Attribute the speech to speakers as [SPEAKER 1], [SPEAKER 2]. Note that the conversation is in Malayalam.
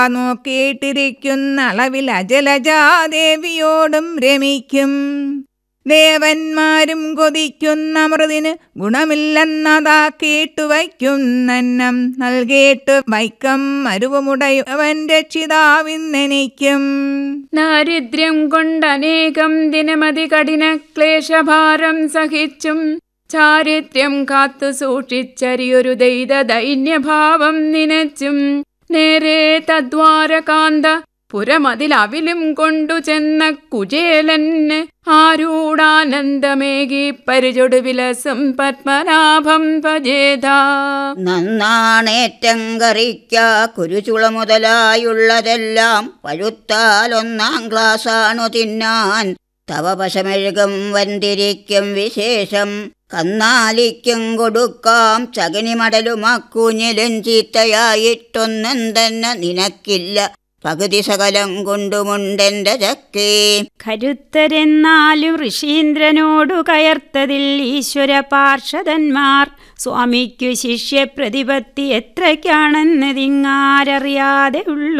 [SPEAKER 1] നോക്കിയിട്ടിരിക്കുന്ന അളവിൽ അജലജാദേവിയോടും രമിക്കും ദേവന്മാരും കൊതിക്കുന്ന മൃതിന് ഗുണമില്ലെന്നതാ കേട്ടുവയ്ക്കുന്നന്നം നൽകേട്ട് വൈക്കം മരുവുമുടയവൻ രക്ഷിതാവിന്നെനിക്കും
[SPEAKER 2] ദാരിദ്ര്യം കൊണ്ടനേകം ദിനമതി കഠിന ക്ലേശഭാരം സഹിച്ചും ചാരിത്ര്യം കാത്തു സൂക്ഷിച്ചരിയൊരു ദൈത ദൈന്യഭാവം നിനച്ചും നേരെ തദ്വാരകാന്ത പുരമതിലവിലും കൊണ്ടു ചെന്ന കുചേലന് ആരൂടാനന്ദമേകി പരിചൊടു വിലസം പത്മനാഭം ഭജേത
[SPEAKER 3] നന്നാണേറ്റം കറിക്ക കുരുചുള മുതലായുള്ളതെല്ലാം പഴുത്താൽ ഒന്നാം ക്ലാസ്സാണു തിന്നാൻ തവ പശമെഴുകും വന്തിരിക്കും വിശേഷം കന്നാലിക്കും കൊടുക്കാം ചകിനിമടലുമാക്കൂഞ്ഞിലും ചീത്തയായിട്ടൊന്നും തന്നെ നിനക്കില്ല പകുതി സകലം കൊണ്ടുമുണ്ടെന്റെ ചക്കേ
[SPEAKER 4] കരുത്തരെന്നാലും ഋഷീന്ദ്രനോടു കയർത്തതിൽ ഈശ്വര പാർഷദന്മാർ സ്വാമിക്കു ശിഷ്യപ്രതിപത്തി എത്രയ്ക്കാണെന്നതിങ്ങാരറിയാതെ ഉള്ളു